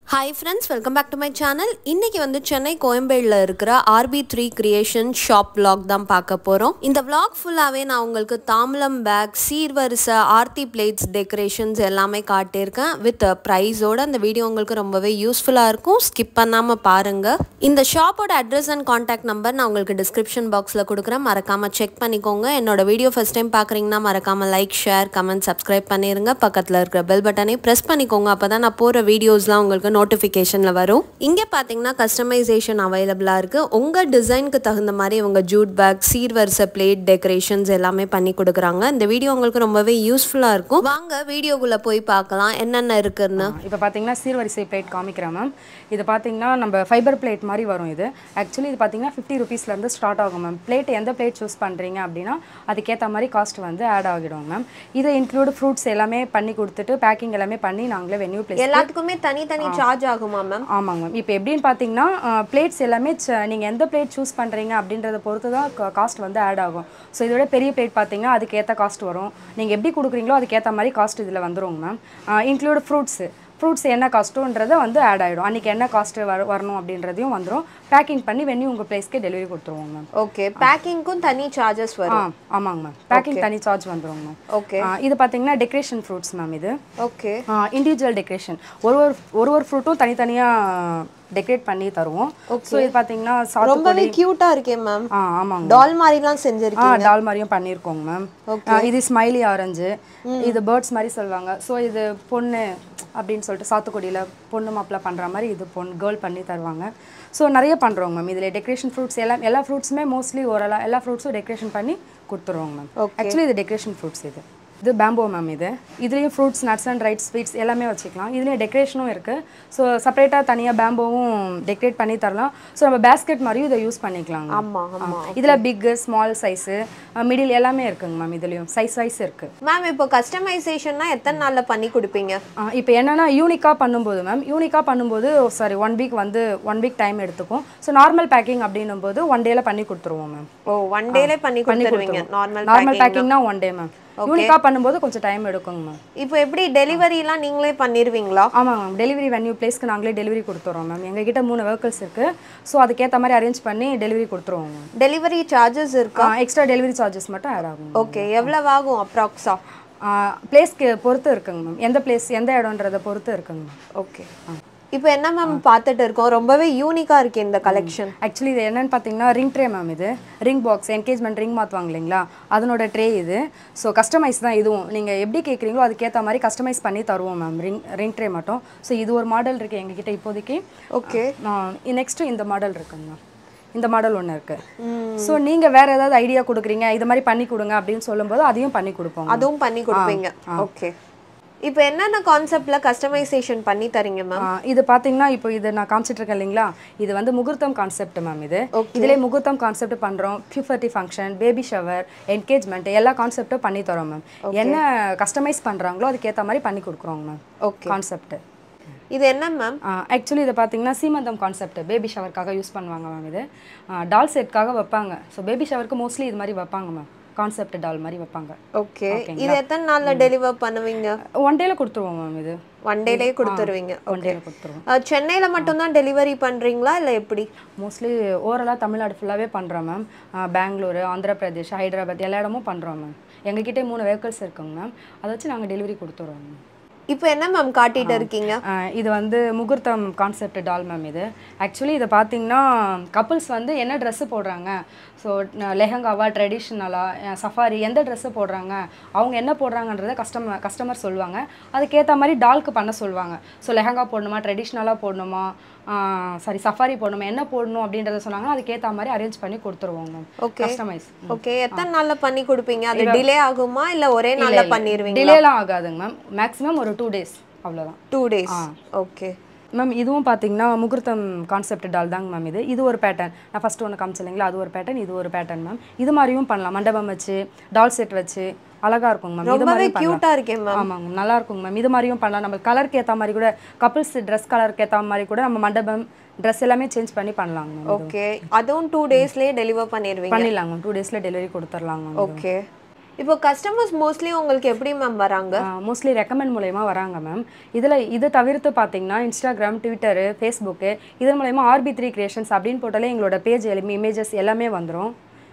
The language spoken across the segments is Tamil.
Hi friends welcome back to my channel இன்னைக்கு வந்து சென்னை கோயம்பேடில் இருக்கிற RP three creation shop vlog தான் பார்க்க போகிறோம் இந்த vlog ஃபுல்லாகவே நான் உங்களுக்கு தாம்பலம் பேக் சீர்வரிசை ஆர்த்தி பிளேட்ஸ் டெக்கரேஷன்ஸ் எல்லாமே காட்டியிருக்கேன் வித் ப்ரைஸோட அந்த வீடியோ உங்களுக்கு ரொம்பவே யூஸ்ஃபுல்லாக இருக்கும் ஸ்கிப் பண்ணாமல் பாருங்கள் இந்த ஷாப்போட அட்ரஸ் அண்ட் காண்டாக்ட் நம்பர் நான் உங்களுக்கு டிஸ்கிரிப்ஷன் பாக்ஸில் கொடுக்குறேன் மறக்காமல் செக் பண்ணிக்கோங்க என்னோட வீடியோ ஃபஸ்ட் டைம் பார்க்குறீங்கன்னா மறக்காமல் லைக் ஷேர் கமெண்ட் சப்ஸ்கிரைப் பண்ணிடுங்க பக்கத்தில் இருக்கிற பெல் பட்டனை ப்ரெஸ் பண்ணிக்கோங்க அப்போ தான் நான் போகிற வீடியோஸ்லாம் உங்களுக்கு நோட்டிஃபிகேஷனில் வரும் இங்கே பார்த்தீங்கன்னா கஸ்டமைசேஷன் அவைலபிளாக இருக்குது உங்கள் டிசைனுக்கு தகுந்த மாதிரி இவங்க ஜூட் பேக் சீர்வரிசை பிளேட் டெக்கரேஷன்ஸ் எல்லாமே பண்ணி கொடுக்குறாங்க இந்த வீடியோ உங்களுக்கு ரொம்பவே யூஸ்ஃபுல்லாக இருக்கும் வாங்க வீடியோக்குள்ளே போய் பார்க்கலாம் என்னென்ன இருக்குன்னு இப்போ பார்த்தீங்கன்னா சீர்வரிசை பிளேட் காமிக்கிறேன் மேம் இது பார்த்தீங்கன்னா நம்ம ஃபைபர் பிளேட் மாதிரி வரும் இது ஆக்சுவலி இது பார்த்தீங்கன்னா ஃபிஃப்டி ருபீஸ்லேருந்து ஸ்டார்ட் ஆகும் மேம் பிளேட் எந்த பிளேட் சூஸ் பண்ணுறீங்க அப்படின்னா அதுக்கேற்ற மாதிரி காஸ்ட் வந்து ஆட் ஆகிடும் மேம் இதை இன்க்ளூட் ஃப்ரூட்ஸ் எல்லாமே பண்ணி கொடுத்துட்டு பேக்கிங் எல்லாமே பண்ணி நாங்களே வென்யூ பிளேஸ் எல்லாத்துக்குமே தனித்தனி சார்ஜ் ஆகுமா மேம் ஆமாங்க மேம் இப்போ எப்படின்னு பார்த்தீங்கன்னா பிளேட்ஸ் எல்லாமே நீங்கள் எந்த பிளேட் சூஸ் பண்ணுறீங்க அப்படின்றத பொறுத்து தான் காஸ்ட் வந்து ஆட் ஆகும் ஸோ இதோட பெரிய பிளேட் பார்த்தீங்கன்னா அதுக்கேற்ற காஸ்ட் வரும் நீங்கள் எப்படி கொடுக்குறீங்களோ அதுக்கேற்ற மாதிரி காஸ்ட் இதில் வந்துருங்க மேம் இன்க்ளூட் ஃப்ரூட்ஸு ஃப்ரூட்ஸ் என்ன காஸ்ட்டுன்றதை வந்து ஆட் ஆகிடும் அன்றைக்கி என்ன காஸ்ட்டு வர வரணும் அப்படின்றதையும் வந்துடும் பேக்கிங் பண்ணி வெண்ணி உங்கள் ப்ளேஸ்க்கே டெலிவரி கொடுத்துருவோங்க மேம் ஓகே பேக்கிங்க்கும் தனி சார்ஜஸ் ஆ வரும் ஆமாங்க மேம் பேக்கிங் தனி சார்ஜ் வந்துருங்க மேம் ஓகே இது பார்த்தீங்கன்னா டெக்கரேஷன் ஃப்ரூட்ஸ் மேம் இது ஓகே இண்டிவிஜுவல் டெக்கரேஷன் ஒரு ஒரு ஒரு ஒரு ஃப்ரூட்டும் தனித்தனியாக டெக்கரேட் பண்ணி தருவோம் ஸோ இது பார்த்தீங்கன்னா சாத்துக்குடி ரொம்பவே கியூட்டா இருக்கே மேம் ஆ ஆமாங்க டால் மாதிரிலாம் ஆ செஞ்சிருக்கீங்க டால் மாதிரியும் பண்ணியிருக்கோங்க மேம் இது ஸ்மைலி ஆரஞ்சு இது பேர்ட்ஸ் மாதிரி சொல்லுவாங்க ஸோ இது பொண்ணு அப்படின்னு சொல்லிட்டு சாத்துக்குடியில் பொண்ணு மாப்பிள்ள பண்ணுற மாதிரி இது பொண்ணு கேர்ள் பண்ணி தருவாங்க ஸோ நிறைய பண்ணுறோங்க மேம் இதில் டெக்கரேஷன் ஃப்ரூட்ஸ் எல்லாம் எல்லா ஃப்ரூட்ஸுமே மோஸ்ட்லி ஓரளவு எல்லா ஃப்ரூட்ஸும் டெக்கரேஷன் பண்ணி கொடுத்துருவோங்க மேம் ஆக்சுவலி இது டெக்கரேஷன் ஃப்ரூட்ஸ் இது இது பேம்போ மேம் இது இதுலேயும் fruits nuts and right sweets எல்லாமே வச்சுக்கலாம் இதுலேயும் டெக்கரேஷனும் இருக்குது ஸோ செப்பரேட்டாக தனியாக பேம்போவும் டெக்கரேட் பண்ணி தரலாம் ஸோ நம்ம பேஸ்கெட் மாதிரியும் இதை யூஸ் பண்ணிக்கலாங்க ஆமா ஆமா இதில் பிக்கு ஸ்மால் சைஸு மிடில் எல்லாமே இருக்குங்க மேம் இதுலேயும் சைஸ் வைஸ் இருக்குது மேம் இப்போ கஸ்டமைசேஷன்னா எத்தனை நாள்ல பண்ணி கொடுப்பீங்க இப்போ என்னென்னா யூனிக்காக பண்ணும்போது மேம் யூனிக்காக பண்ணும்போது சாரி ஒன் வீக் வந்து ஒன் வீக் டைம் எடுத்துக்கும் ஸோ நார்மல் பேக்கிங் அப்படின்னும் போது ஒன் டேல பண்ணி கொடுத்துருவோம் மேம் ஓ ஒன் டேலே பண்ணி கொடுத்துருவீங்க நார்மல் நார்மல் பேக்கிங்னா ஒன் டே மேம் யூனிக்காக பண்ணும்போது கொஞ்சம் டைம் எடுக்குங்க மேம் இப்போ எப்படி டெலிவரிலாம் நீங்களே பண்ணிடுவீங்களா ஆமாங்க மேம் டெலிவரி வென்யூ பிளேஸ்க்கு நாங்களே டெலிவரி கொடுத்துறோம் மேம் எங்ககிட்ட மூணு வெஹிக்கல்ஸ் இருக்குது ஸோ அதுக்கேற்ற மாதிரி அரேஞ்ச் பண்ணி டெலிவரி கொடுத்துருவோம் மேம் டெலிவரி சார்ஜஸ் இருக்கா எக்ஸ்ட்ரா டெலிவரி சார்ஜஸ் மட்டும் ஆட் ஆகும் ஓகே எவ்வளவு ஆகும் அப்ராக்ஸா பிளேஸ்க்கு பொறுத்து இருக்குங்க மேம் எந்த பிளேஸ் எந்த இடம்ன்றதை பொறுத்து இருக்குங்க மேம் ஓகே இப்போ என்ன மேம் பார்த்துட்டு இருக்கோம் ரொம்பவே யூனிக்கா இருக்கு இந்த கலெக்ஷன் ஆக்சுவலி இது என்னன்னு பார்த்தீங்கன்னா ரிங் ட்ரே மேம் இது ரிங் பாக்ஸ் என்கேஜ்மெண்ட் ரிங் மாற்றுவாங்க இல்லைங்களா அதனோட ட்ரே இது ஸோ கஸ்டமைஸ் தான் இதுவும் நீங்கள் எப்படி கேட்குறீங்களோ அதுக்கேற்ற மாதிரி கஸ்டமைஸ் பண்ணி தருவோம் மேம் ரிங் ரிங் ட்ரே மட்டும் ஸோ இது ஒரு மாடல் இருக்குது எங்ககிட்ட இப்போதைக்கு ஓகே நெக்ஸ்ட்டு இந்த மாடல் இருக்குங்க மேம் இந்த மாடல் ஒன்று இருக்குது ஸோ நீங்கள் வேறு ஏதாவது ஐடியா கொடுக்குறீங்க இது மாதிரி பண்ணி கொடுங்க அப்படின்னு சொல்லும்போது அதையும் பண்ணி கொடுப்போம் அதுவும் பண்ணி கொடுப்பீங்க ஓகே இப்போ என்னென்ன கான்செப்ட்ல கஸ்டமைசேஷன் பண்ணி தரீங்க மேம் ஆ, இது பாத்தீங்கன்னா இப்போ இது நான் காமிச்சிட்டு இருக்கேன் இல்லைங்களா இது வந்து முகூர்த்தம் கான்செப்ட் மேம் இது இதுல முகூர்த்தம் கான்செப்ட் பண்றோம் puberty function baby shower engagement எல்லா கான்செப்டும் பண்ணி தரோம் மேம் என்ன கஸ்டமைஸ் பண்றாங்களோ அதுக்கேற்ற மாதிரி பண்ணி கொடுக்குறோங்க மேம் ஓகே கான்செப்ட் இது என்ன மேம் ஆக்சுவலி இதை பார்த்தீங்கன்னா சீமந்தம் கான்செப்ட் பேபி ஷவருக்காக யூஸ் பண்ணுவாங்க மேம் இது டால் செட்காக வைப்பாங்க ஸோ பேபி ஷவருக்கு மோஸ்ட்லி இது மாதிரி வைப்பாங்க மேம் கான்செப்ட் டால் மாதிரி வைப்பாங்க ஓகே இது எத்தனை நாள்ல டெலிவர் பண்ணுவீங்க ஒன் டேல கொடுத்துருவோம் மேம் இது ஒன் டேலே கொடுத்துருவீங்க ஒன் டேல கொடுத்துருவோம் அஹ், சென்னையில மட்டும்தான் டெலிவரி பண்றீங்களா இல்ல எப்படி மோஸ்ட்லி ஓவராலாக தமிழ்நாடு ஃபுல்லாகவே பண்ணுறோம் மேம் பெங்களூரு ஆந்திர பிரதேஷ் ஹைதராபாத் எல்லா இடமும் பண்ணுறோம் மேம் எங்ககிட்ட மூணு வெஹிக்கல்ஸ் இருக்குங்க மேம் அதை வச்சு நாங்கள் டெலிவரி கொடுத்துருவோம் மேம் இப்போ என்ன மேம் காட்டிட்டு இருக்கீங்க ஆஹ் இது வந்து முகூர்த்தம் கான்செப்ட் டால் மேம் இது ஆக்சுவலி இதை பார்த்தீங்கன்னா கப்புள்ஸ் வந்து என்ன ட்ரெஸ்ஸு போடுறாங்க ஸோ லெஹங்காவா ட்ரெடிஷ்னலா சஃபாரி எந்த ட்ரெஸ்ஸு போடுறாங்க அவங்க என்ன போடுறாங்கன்றத கஸ்டமர் கஸ்டமர் சொல்லுவாங்க அதுக்கேற்ற மாதிரி டால்க்கு பண்ண சொல்லுவாங்க ஸோ லெஹங்கா போடணுமா ட்ரெடிஷ்னலாக போடணுமா சாரி சஃபாரி போடணுமா என்ன போடணும் அப்படின்றத சொன்னாங்கன்னா அதுக்கேற்ற மாதிரி அரேஞ்ச் பண்ணி கொடுத்துருவோங்க மேம் Okay. கஸ்டமைஸ் ஓகே எத்தனை நாள்ல பண்ணி கொடுப்பீங்க அது டிலே ஆகுமா இல்ல ஒரே நாள்ல பண்ணிடுவீங்க டிலேலாம் ஆகாதுங்க மேம் மேக்ஸிமம் ஒரு டூ டேஸ் அவ்வளோதான் டூ டேஸ் ஓகே மேம் இதுவும் பார்த்தீங்கன்னா முகூர்த்தம் கான்செப்ட் டால் தாங்க மேம் இது இது ஒரு பேட்டர்ன் நான் ஃபஸ்ட்டு ஒன்று காமிச்சில்லைங்களா அது ஒரு பேட்டர்ன் இது ஒரு பேட்டர்ன் மேம் இது மாதிரியும் பண்ணலாம் மண்டபம் வச்சு டால் செட் வச்சு அழகா இருக்குங்க மேம் இது ரொம்பவே மாதிரி பண்ணலாம் கியூட்டா இருக்கேன் மேம் ஆமாங்க மேம் நல்லா இருக்குங்க மேம் இது மாதிரியும் பண்ணலாம் நம்ம கலருக்கு ஏற்ற மாதிரி கூட கப்புள்ஸ் ட்ரெஸ் கலருக்கு ஏற்ற மாதிரி கூட நம்ம மண்டபம் ட்ரெஸ் எல்லாமே சேஞ்ச் பண்ணி பண்ணலாங்க மேம் ஓகே அதுவும் டூ டேஸ்லயே டெலிவர் பண்ணிடுவீங்க பண்ணிடலாங்க மேம் டூ டேஸில் டெலிவரி கொடுத்துர்லாங்க மேம் ஓகே இப்போ கஸ்டமர்ஸ் மோஸ்ட்லி உங்களுக்கு எப்படி மேம் வராங்க மோஸ்ட்லி ரெக்கமெண்ட் மூலயமா வராங்க மேம் இதில் இது தவிர்த்து பார்த்தீங்கன்னா இன்ஸ்டாகிராம் ட்விட்டரு ஃபேஸ்புக்கு இதன் மூலயமா ஆர்பி த்ரீ கிரியேஷன்ஸ் அப்படின்னு போட்டாலே எங்களோட பேஜ் எல்லாமே இமேஜஸ் எல்லாமே வந்துடும்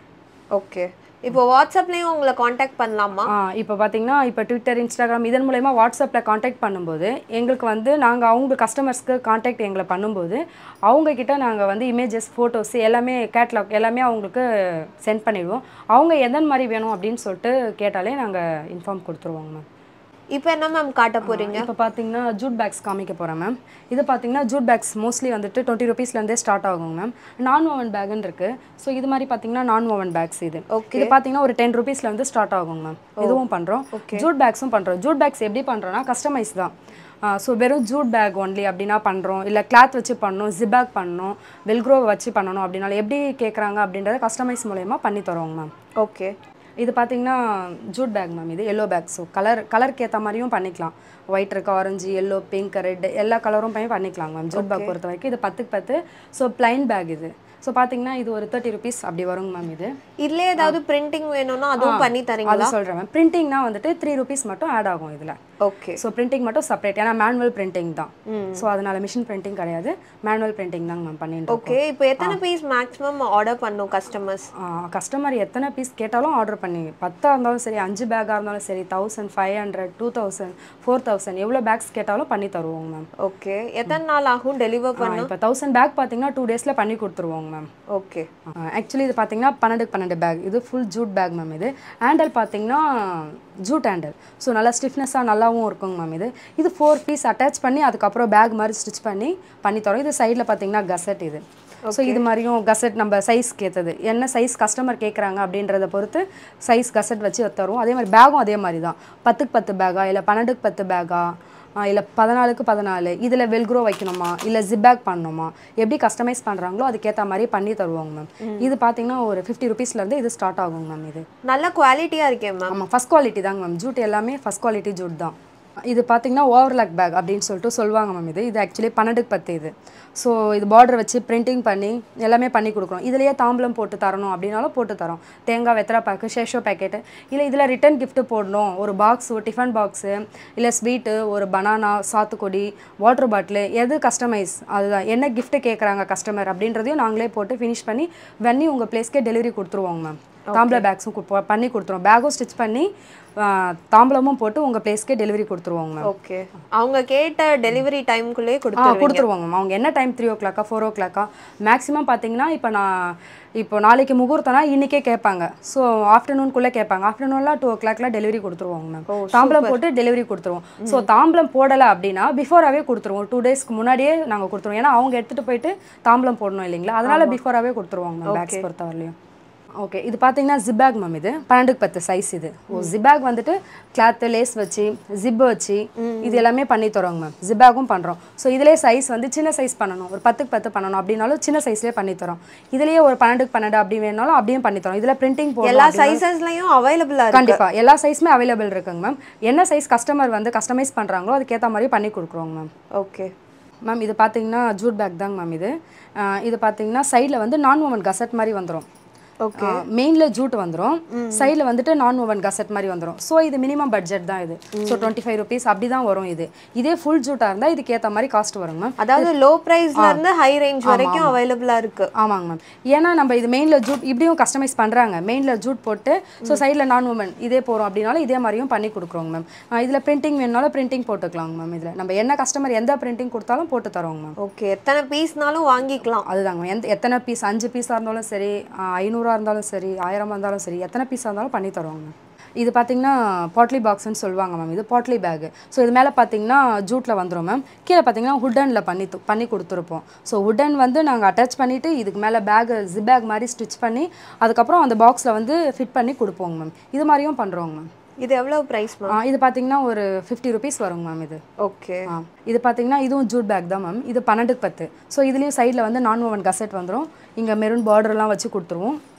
ஓகே இப்போ வாட்ஸ்அப்லயும் உங்களை காண்டாக்ட் பண்ணலாமா இப்போ பார்த்தீங்கன்னா இப்போ ட்விட்டர் இன்ஸ்டாகிராம் இதன் மூலயமா வாட்ஸ்அப்பில் காண்டாக்ட் பண்ணும்போது எங்களுக்கு வந்து நாங்கள் அவங்க கஸ்டமர்ஸ்க்கு காண்டாக்ட் எங்களை பண்ணும்போது அவங்க கிட்ட நாங்கள் வந்து இமேஜஸ் ஃபோட்டோஸ் எல்லாமே கேட்லாக் எல்லாமே அவங்களுக்கு சென்ட் பண்ணிடுவோம் அவங்க எந்தன் மாதிரி வேணும் அப்படின்னு சொல்லிட்டு கேட்டாலே நாங்கள் இன்ஃபார்ம் கொடுத்துருவோங்க மேம் இப்போ என்ன மேம் காட்ட போறீங்க இப்போ பார்த்தீங்கன்னா ஜூட் பேக்ஸ் காமிக்க போகிறேன் மேம் இது பார்த்தீங்கன்னா ஜூட் பேக்ஸ் மோஸ்ட்லி வந்துட்டு டுவெண்ட்டி ருபீஸ்லேருந்தே ஸ்டார்ட் ஆகும் மேம் நான் ஓவன் பேக்குன்னு இருக்கு ஸோ இது மாதிரி பார்த்தீங்கன்னா நான் ஓவன் பேக்ஸ் இது Okay. இது பார்த்தீங்கன்னா ஒரு டென் ருபீஸ்லேருந்து ஸ்டார்ட் ஆகும் மேம் இதுவும் பண்ணுறோம் ஜூட் பேக்ஸும் பண்ணுறோம் ஜூட் பேக்ஸ் எப்படி பண்ணுறோன்னா கஸ்டமைஸ் தான் ஸோ வெறும் ஜூட் பேக் ஒன்லி அப்படின்னா பண்ணுறோம் இல்லை கிளாத் வச்சு பண்ணணும் ஜிபேக் பண்ணணும் வெல்க்ரோ வச்சு பண்ணணும் அப்படின்னாலும் எப்படி கேட்குறாங்க அப்படின்றத கஸ்டமைஸ் மூலயமா பண்ணி தருவோங்க மேம் ஓகே இது பார்த்தீங்கன்னா ஜூட் பேக் மேம் இது எல்லோ பேக் ஸோ கலர் கலருக்கு ஏற்ற மாதிரியும் பண்ணிக்கலாம் ஒயிட் இருக்கு ஆரஞ்சு எல்லோ பிங்க் ரெட் எல்லா கலரும் பண்ணி பண்ணிக்கலாம் மேம் ஜூட் பேக் பொறுத்த வரைக்கும் இது பத்துக்கு பத்து ஸோ பிளைன் பேக் இது ஸோ பார்த்தீங்கன்னா இது ஒரு தேர்ட்டி ருபீஸ் அப்படி வருங்க மேம் இது இதுல ஏதாவது பிரிண்டிங் வேணும்னா அதுவும் பண்ணி அது தரீங்களா சொல்கிறேன் மேம் பிரிண்டிங்னா வந்துட்டு த்ரீ ருபீஸ் மட்டும் ஆட் ஆகும் இதில் ஓகே ஸோ பிரிண்டிங் மட்டும் செப்பரேட் ஏன்னா மேனுவல் பிரிண்டிங் தான் ஸோ அதனால மிஷின் பிரிண்டிங் கிடையாது மேனுவல் பிரிண்டிங் தாங்க மேம் பண்ணிட்டு இருக்கோம். ஓகே இப்போ எத்தனை பீஸ் மேக்ஸிமம் ஆர்டர் பண்ணும் கஸ்டமர்ஸ் கஸ்டமர் எத்தனை பீஸ் கேட்டாலும் ஆர்டர் பண்ணி பத்தாக இருந்தாலும் சரி அஞ்சு பேக்காக இருந்தாலும் சரி thousand five hundred two thousand four thousand எவ்வளோ பேக்ஸ் கேட்டாலும் பண்ணி தருவோங்க மேம் ஓகே எத்தனை நாள் ஆகும் டெலிவர் பண்ண இப்போ தௌசண்ட் பேக் பார்த்தீங்கன்னா டூ டேஸில் பண்ணி கொடுத்துருவோங்க மேம் ஓகே ஆக்சுவலி இது பார்த்தீங்கன்னா பன்னெண்டு பன்னெண்டு பேக் இது ஃபுல் ஜூட் பேக் மேம் இது ஹேண்டல் பார்த்தீங்கன்னா ஜூட் ஹேண்டல் ஸோ நல்லா ஸ்டிஃப்னஸாக நல்லாவும் இருக்குங்க மேம் இது இது ஃபோர் பீஸ் அட்டாச் பண்ணி அதுக்கப்புறம் பேக் மாதிரி ஸ்டிச் பண்ணி பண்ணி தரோம் இது சைடில் பார்த்தீங்கன்னா கசட் இது ஸோ இது மாதிரியும் கசட் நம்ம சைஸ்க்கு ஏற்றது என்ன சைஸ் கஸ்டமர் கேட்குறாங்க அப்படின்றத பொறுத்து சைஸ் கசட் வச்சு தருவோம் அதே மாதிரி பேகும் அதே மாதிரி தான் பத்துக்கு பத்து பேக்கா இல்லை பன்னெண்டுக்கு பத்து பேக்கா இல்லை பதினாலுக்கு பதினாலு இதில் வெல்க்ரோ வைக்கணுமா இல்லை ஜிபேக் பண்ணணுமா எப்படி கஸ்டமைஸ் பண்ணுறாங்களோ அதுக்கேற்ற மாதிரி பண்ணி தருவாங்க மேம் இது பார்த்தீங்கன்னா ஒரு ஃபிஃப்டி ருபீஸ்லேருந்து இது ஸ்டார்ட் ஆகும் மேம் இது நல்ல குவாலிட்டியா இருக்கேன் மேம் ஆமாம் ஃபஸ்ட் குவாலிட்டி தாங்க மேம் ஜூட் எல்லாமே ஃபஸ்ட் குவாலிட்டி ஜூட் தான் இது பார்த்தீங்கன்னா ஓவர்லாக் பேக் அப்படின்னு சொல்லிட்டு சொல்லுவாங்க மேம் இது இது ஆக்சுவலி பன்னெண்டுக்கு பத்து இது ஸோ இது பார்டர் வச்சு பிரிண்டிங் பண்ணி எல்லாமே பண்ணி கொடுக்குறோம் இதுலேயே தாம்பலம் போட்டு தரணும் அப்படின்னாலும் போட்டு தரோம் தேங்காய் வெத்தலை பேக்கு ஷேஷோ பேக்கெட்டு இல்லை இதில் ரிட்டன் gift போடணும் ஒரு பாக்ஸ் ஒரு டிஃபன் பாக்ஸு இல்லை ஸ்வீட்டு ஒரு பனானா சாத்துக்குடி வாட்டர் பாட்டிலு எது கஸ்டமைஸ் அதுதான் என்ன gift கேட்குறாங்க கஸ்டமர் அப்படின்றதையும் நாங்களே போட்டு ஃபினிஷ் பண்ணி வண்ணி உங்கள் பிளேஸ்க்கே டெலிவரி கொடுத்துருவோங்க மேம் தாம்பல பேக்ஸும் கு- பண்ணி கொடுத்துருவோம் பேக்கும் ஸ்டிச் பண்ணி ஆ, தாம்பலமும் போட்டு உங்கள் பிளேஸ்க்கே டெலிவரி கொடுத்துருவோங்க மேம் ஓகே அவங்க கேட்ட டெலிவரி டைம்குள்ளே ஆ கொடுத்துருவீங்க கொடுத்துருவாங்க மேம் அவங்க என்ன டைம் த்ரீ ஓ கிளாக்கா ஃபோர் ஓ கிளாக்கா மேக்ஸிமம் பார்த்தீங்கன்னா இப்போ நான் இப்போ நாளைக்கு முகூர்த்தம்னா இன்றைக்கே கேட்பாங்க ஸோ ஆஃப்டர்நூன்குள்ளே கேட்பாங்க ஆஃப்டர்நூன்லாம் டூ ஓ கிளாக்லாம் டெலிவரி கொடுத்துருவாங்க மேம் தாம்பலம் போட்டு டெலிவரி கொடுத்துருவோம் ஸோ தாம்பலம் போடலை அப்படின்னா பிஃபோராகவே கொடுத்துருவோம் டூ டேஸ்க்கு முன்னாடியே நாங்கள் கொடுத்துருவோம் ஏன்னா அவங்க எடுத்துகிட்டு போயிட்டு தாம்பலம் போடணும் இல்லைங்களா அதனால பிஃபோராகவே கொடுத்துருவாங்க மேம் பேக்ஸ் பொறுத்தவரையிலையும் ஓகே இது பார்த்தீங்கன்னா ஜிபேக் மேம் இது பன்னெண்டுக்கு பத்து சைஸ் இது ஓ ஜிபேக் வந்துட்டு கிளாத்து லேஸ் வச்சு ஜிப் வச்சு இது எல்லாமே பண்ணி தரோங்க மேம் ஜிபேக்கும் பண்ணுறோம் ஸோ இதிலே சைஸ் வந்து சின்ன சைஸ் பண்ணணும் ஒரு பத்துக்கு பத்து பண்ணணும் அப்படின்னாலும் சின்ன சைஸ்லேயே பண்ணி தரோம் இதுலேயே ஒரு பன்னெண்டுக்கு பன்னெண்டு அப்படி வேணாலும் அப்படியும் பண்ணி தரோம் இதில் பிரிண்டிங் எல்லா போடலாம் சைஸஸ்லயும் அவைலபிளா இருக்கு கண்டிப்பா எல்லா சைஸுமே அவைலபிள் இருக்குங்க மேம் என்ன சைஸ் கஸ்டமர் வந்து கஸ்டமைஸ் பண்ணுறாங்களோ அதுக்கேற்ற மாதிரி பண்ணி கொடுக்குறோங்க மேம் ஓகே மேம் இது பார்த்தீங்கன்னா ஜூட் பேக் தாங்க மேம் இது அஹ் இது பார்த்தீங்கன்னா சைடில் வந்து நான் ஓவன் கசட் மாதிரி வந்துடும் ஓகே மெயினில் ஜூட் வந்துடும் சைடில் வந்துட்டு நான் ஓவன் கசட் மாதிரி வந்துடும் ஸோ இது மினிமம் பட்ஜெட் தான் இது ஸோ டுவெண்ட்டி ஃபைவ் ருபீஸ் அப்படி தான் வரும் இது இதே ஃபுல் ஜூட்டாக இருந்தால் இதுக்கு ஏற்ற மாதிரி காஸ்ட் வருங்க மேம் அதாவது லோ பிரைஸ்ல இருந்து ஹை ரேஞ்ச் வரைக்கும் அவைலபிளா இருக்கு ஆமாங்க மேம் ஏன்னா நம்ம இது மெயினில் ஜூட் இப்படியும் கஸ்டமைஸ் பண்ணுறாங்க மெயினில் ஜூட் போட்டு ஸோ சைடில் நான் உமன் இதே போகிறோம் அப்படின்னாலும் இதே மாதிரியும் பண்ணி கொடுக்குறோங்க மேம் இதில் பிரிண்டிங் வேணுனாலும் பிரிண்டிங் போட்டுக்கலாங்க மேம் இதில் நம்ம என்ன கஸ்டமர் எந்த பிரிண்டிங் கொடுத்தாலும் போட்டு தரோங்க மேம் ஓகே எத்தனை பீஸ்னாலும் வாங்கிக்கலாம் அதுதாங்க மேம். எந்த எத்தனை பீஸ் அஞ்சு பீஸாக இருந்தாலும் சரி ஐநூறாக இருந்தாலும் சரி ஆயிரமா இருந்தாலும் சரி எத்தனை பீஸாக இருந்தாலும் பண்ணி தருவாங்க மேம் இது பார்த்தீங்கன்னா பாட்லி பாக்ஸ்னு சொல்லுவாங்க மேம் இது பாட்லி பேக் ஸோ இது மேலே பார்த்தீங்கன்னா ஜூட்டில் வந்துடும் மேம் கீழே பார்த்தீங்கன்னா உட்டனில் பண்ணி து- பண்ணி கொடுத்துருப்போம் ஸோ உட்டன் வந்து நாங்கள் அட்டாச் பண்ணிவிட்டு இதுக்கு மேலே பேக் ஜிப் பேக் மாதிரி ஸ்டிச் பண்ணி அதுக்கப்புறம் அந்த பாக்ஸில் வந்து ஃபிட் பண்ணி கொடுப்போங்க மேம் இது மாதிரியும் பண்ணுறோங்க மேம் இது எவ்வளவு பிரைஸ் மேம் ஆ, இது பார்த்தீங்கன்னா ஒரு ஃபிஃப்டி ருபீஸ் வருங்க மேம் இது ஓகே ஆ இது பார்த்தீங்கன்னா இதுவும் ஜூட் பேக் தான் மேம் இது பன்னெண்டுக்கு பத்து ஸோ இதுலேயும் சைடில் வந்து நான் ஓவன் கசெட் வந்துடும் இங்கே மெரூன் பார்டர்லாம் வச்சு கொடுத்துருவோம்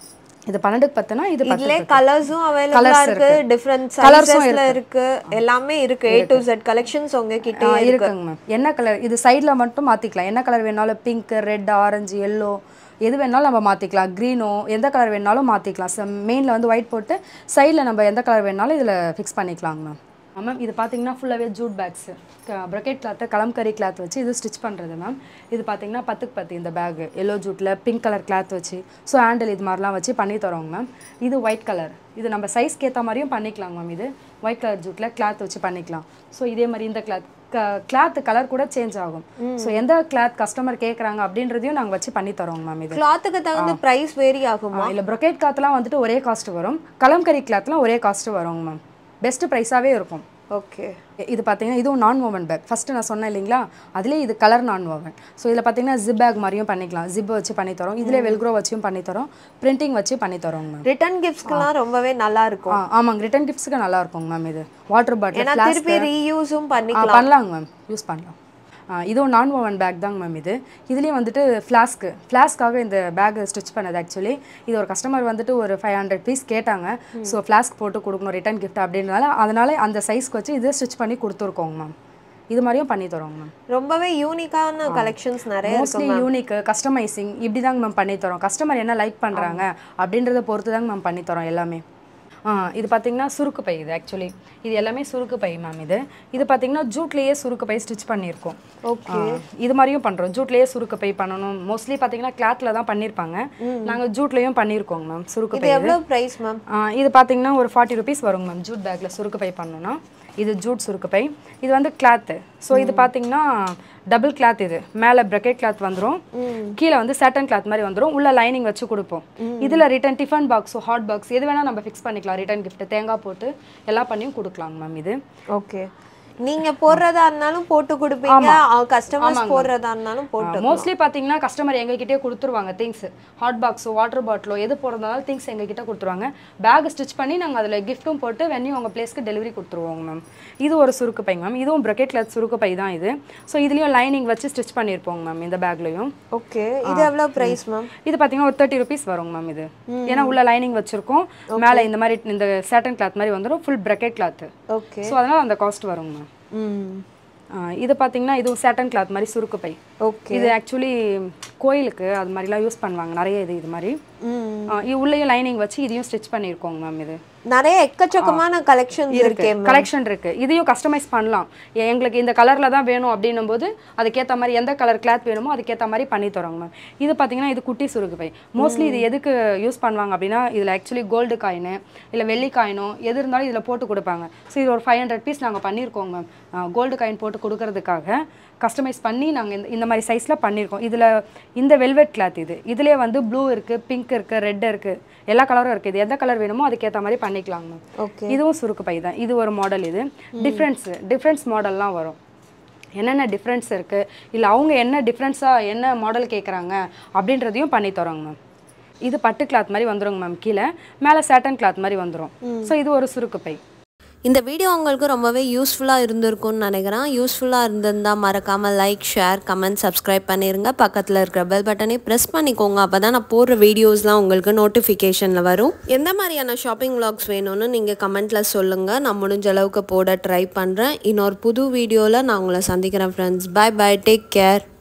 இது பன்னெண்டுக்கு பத்துனா இது பத்து இதுல கலர்ஸும் அவைலபிளா Colours இருக்கு இருக்கு. டிஃபரண்ட் Colours உம் சைஸஸ்ல இருக்கு எல்லாமே இருக்கு ஏ டு Z கலெக்ஷன்ஸ் உங்ககிட்ட ஆ, இருக்குங்க மேம் என்ன கலர் இது சைடில் மட்டும் மாற்றிக்கலாம் என்ன கலர் வேணாலும் பிங்க் ரெட் ஆரஞ்சு எல்லோ எது வேணாலும் நம்ம மாற்றிக்கலாம் க்ரீனோ எந்த கலர் வேணாலும் மாற்றிக்கலாம் மெயினில் வந்து ஒயிட் போட்டு சைடில் நம்ம எந்த கலர் வேணாலும் இதில் ஃபிக்ஸ் பண்ணிக்கலாங்க மேம் மேம் இது பார்த்தீங்கன்னா ஃபுல்லாகவே ஜூட் பேக்ஸு ப்ரொக்கெட் கிளாத்தை கலம்கரி கிளாத் வச்சு இது ஸ்டிச் பண்ணுறது மேம் இது பார்த்தீங்கன்னா பத்துக்கு பத்து இந்த பேகு எல்லோ ஜூட்டில் பிங்க் கலர் கிளாத் வச்சு ஸோ ஹேண்டில் இது மாதிரிலாம் வச்சு பண்ணி தரோங்க மேம் இது ஒயிட் கலர் இது நம்ம சைஸ்க்கு ஏற்ற மாதிரியும் பண்ணிக்கலாங்க மேம் இது ஒயிட் கலர் ஜூட்டில் கிளாத் வச்சு பண்ணிக்கலாம் ஸோ இதே மாதிரி இந்த கிளாத் கிளாத் கலர் கூட சேஞ்ச் ஆகும் ஸோ எந்த கிளாத் கஸ்டமர் கேட்குறாங்க அப்படின்றதையும் நாங்கள் வச்சு பண்ணி தரோங்க மேம் இது கிளாத்துக்கு தகுந்த பிரைஸ் வேரி ஆகுமா இல்லை ப்ரொக்கேட் கிளாத்லாம் வந்துட்டு ஒரே காஸ்ட் வரும் கலம்கரி கிளாத்லாம் ஒரே காஸ்ட் வருங்க மேம் பெஸ்ட் ப்ரைஸாகவே இருக்கும் ஓகே இது பார்த்தீங்கன்னா இதுவும் நான் ஓவன் பேக் ஃபஸ்ட்டு நான் சொன்னேன் இல்லைங்களா அதுலேயே இது கலர் நான் ஓவன் ஸோ இதில் பார்த்தீங்கன்னா ஜிப் பேக் மாதிரியும் பண்ணிக்கலாம் ஜிப் வச்சு பண்ணி தரோம் இதிலே வெல்க்ரோ வச்சும் பண்ணி தரோம் பிரிண்டிங் வச்சு பண்ணி தரோங்க மேம் ரிட்டர்ன் கிஃப்ட்ஸ்க்குலாம் ரொம்பவே நல்லா இருக்கும் ஆ ஆமாங்க ரிட்டன் கிஃப்ட்ஸ்க்கு நல்லா இருக்குங்க மேம் இது வாட்டர் ஏன்னா பாட்டில் திருப்பி ரீயூஸும் பண்ணி ஆ பண்ணலாங்க மேம் யூஸ் பண்ணலாம் ஆ, இதுவும் நான் ஓவன் பேக் தாங்க மேம் இது இதுலேயும் வந்துட்டு ஃப்ளாஸ்க்கு ஃப்ளாஸ்க்காக இந்த பேக் ஸ்டிச் பண்ணது ஆக்சுவலி இது ஒரு கஸ்டமர் வந்துட்டு ஒரு ஃபைவ் ஹண்ட்ரட் பீஸ் கேட்டாங்க ஸோ ஃப்ளாஸ்க் போட்டு கொடுக்கணும் ரிட்டன் கிஃப்ட் அப்படின்றனால அதனால அந்த சைஸ்க்கு வச்சு இதை ஸ்டிச் பண்ணி கொடுத்துருக்கோங்க மேம் இது மாதிரியும் பண்ணி தரோங்க மேம் ரொம்பவே யூனிக்கான கலெக்ஷன்ஸ் நிறைய இருக்கு மோஸ்ட்லி யூனிக் கஸ்டமைசிங் இப்படி தாங்க மேம் பண்ணி தரோம் கஸ்டமர் என்ன லைக் பண்ணுறாங்க அப்படின்றத பொறுத்து தாங்க மேம் பண்ணி தரோம் எல்லாமே ஆ இது பார்த்தீங்கன்னா சுருக்கு பை இது ஆக்சுவலி இது எல்லாமே சுருக்கு பை மேம் இது இது பார்த்தீங்கன்னா ஜூட்லேயே சுருக்கு பை ஸ்டிச் பண்ணியிருக்கோம் ஓகே ஆ, இது மாதிரியும் பண்ணுறோம் ஜூட்லேயே சுருக்கு பை பண்ணணும் மோஸ்ட்லி பார்த்தீங்கன்னா கிளாத்தில் தான் பண்ணியிருப்பாங்க நாங்கள் ஜூட்லேயும் பண்ணியிருக்கோங்க மேம் சுருக்கு இது பை எவ்வளவு பிரைஸ் மேம் ஆ, இது பார்த்தீங்கன்னா ஒரு ஃபார்ட்டி ருபீஸ் வருங்க மேம் ஜூட் பேக்கில் சுருக்கு பை பண்ணோன்னா இது ஜூட் சுருக்கு பை இது வந்து கிளாத்து ஸோ இது பார்த்தீங்கன்னா டபுள் கிளாத் இது மேலே பிரக்கெட் கிளாத் வந்துடும் கீழே வந்து சேட்டன் கிளாத் மாதிரி வந்துடும் உள்ள லைனிங் வச்சு கொடுப்போம் இதில் return tiffin box hot box எது வேணால் நம்ம ஃபிக்ஸ் பண்ணிக்கலாம் ரிட்டன் gift தேங்காய் போட்டு எல்லாம் பண்ணியும் கொடுக்கலாங்க மேம் இது ஓகே நீங்க போடுறதா இருந்தாலும் போட்டு கொடுப்பீங்க கஸ்டமர்ஸ் போடுறதா இருந்தாலும் போட்டு மோஸ்ட்லி பார்த்தீங்கன்னா கஸ்டமர் எங்ககிட்டயே கொடுத்துருவாங்க திங்ஸ் ஹாட் பாக்ஸோ வாட்டர் பாட்டிலோ எது போடுறதுனாலும் திங்ஸ் எங்ககிட்ட கொடுத்துருவாங்க பேக் ஸ்டிச் பண்ணி நாங்கள் அதில் கிஃப்ட்டும் போட்டு வெண்ணி உங்கள் பிளேஸ்க்கு டெலிவரி கொடுத்துருவோங்க மேம் இது ஒரு சுருக்கு பை மேம் இதுவும் ப்ரக்கெட் கிளாத் சுருக்கு பை தான் இது ஸோ இதுலேயும் லைனிங் வச்சு ஸ்டிச் பண்ணியிருப்போங்க மேம் இந்த பேக்லையும் ஓகே இது எவ்வளவு பிரைஸ் மேம் இது பார்த்தீங்கன்னா ஒரு தேர்ட்டி ருபீஸ் வருங்க மேம் இது ஏன்னா உள்ள லைனிங் வச்சிருக்கோம் மேலே இந்த மாதிரி இந்த சேட்டன் கிளாத் மாதிரி வந்துடும் full brocade cloth okay so அதனால் அந்த காஸ்ட் வருங்க மேம் ம் இது பார்த்தீங்கன்னா இதுவும் சேட்டன் கிளாத் மாதிரி சுருக்கு பை ஓகே இது ஆக்சுவலி கோயிலுக்கு அது மாதிரிலாம் யூஸ் பண்ணுவாங்க நிறைய இது இது மாதிரி ம் ஆ, இது உள்ளேயும் லைனிங் வச்சு இதையும் ஸ்டிச் பண்ணியிருக்கோங்க மேம் இது நிறைய எக்கச்சக்கமான கலெக்ஷன்ஸ் இருக்கே கலெக்ஷன் இருக்கு இதையும் கஸ்டமைஸ் பண்ணலாம் எ- எங்களுக்கு இந்த கலர்ல தான் வேணும் அப்படின்னும் போது அதுக்கேற்ற மாதிரி எந்த கலர் கிளாத் வேணுமோ அதுக்கேற்ற மாதிரி பண்ணி தரோங்க மேம் இது பார்த்தீங்கன்னா இது குட்டி சுருக்கு பை மோஸ்ட்லி இது எதுக்கு யூஸ் பண்ணுவாங்க அப்படின்னா இதில் ஆக்சுவலி கோல்டு காயின் இல்லை வெள்ளி காயினோ எது இருந்தாலும் இதில் போட்டு கொடுப்பாங்க ஸோ இது ஒரு ஃபைவ் ஹண்ட்ரட் பீஸ் நாங்கள் பண்ணியிருக்கோங்க மேம் கோல்டு காயின் போட்டு கொடுக்கறதுக்காக கஸ்டமைஸ் பண்ணி நாங்கள் இந்த இந்த மாதிரி சைஸில் பண்ணியிருக்கோம் இதில் இந்த வெல்வெட் கிளாத் இது இதுலேயே வந்து ப்ளூ இருக்குது பிங்க் இருக்குது ரெட் இருக்குது எல்லா கலரும் இருக்குது இது எந்த கலர் வேணுமோ அதுக்கேற்ற மாதிரி பண்ணிக்கலாங்க மேம் ஓகே இதுவும் சுருக்கு பை தான் இது ஒரு மாடல் இது டிஃப்ரென்ஸ் டிஃப்ரென்ஸ் மாடல்லாம் வரும் என்னென்ன டிஃப்ரென்ஸ் இருக்குது இல்லை அவங்க என்ன டிஃப்ரென்ஸாக என்ன மாடல் கேட்குறாங்க அப்படின்றதையும் பண்ணி தரோங்க மேம் இது பட்டு கிளாத் மாதிரி வந்துருங்க மேம் கீழே மேலே சேட்டன் கிளாத் மாதிரி வந்துடும் ஸோ இது ஒரு சுருக்கு பை இந்த வீடியோ உங்களுக்கு ரொம்பவே யூஸ்ஃபுல்லாக இருந்திருக்கும்னு நினைக்கிறேன் யூஸ்ஃபுல்லாக இருந்திருந்தா மறக்காமல் லைக் ஷேர் கமெண்ட் சப்ஸ்கிரைப் பண்ணிடுங்க பக்கத்தில் இருக்கிற பெல் பட்டனை ப்ரெஸ் பண்ணிக்கோங்க அப்போ தான் நான் போடுற வீடியோஸ்லாம் உங்களுக்கு நோட்டிஃபிகேஷனில் வரும் எந்த மாதிரியான ஷாப்பிங் vlogs வேணும்னு நீங்கள் கமெண்ட்டில் சொல்லுங்கள் நான் முடிஞ்ச அளவுக்கு போட ட்ரை பண்ணுறேன் இன்னொரு புது வீடியோவில் நான் உங்களை சந்திக்கிறேன் friends bye bye take care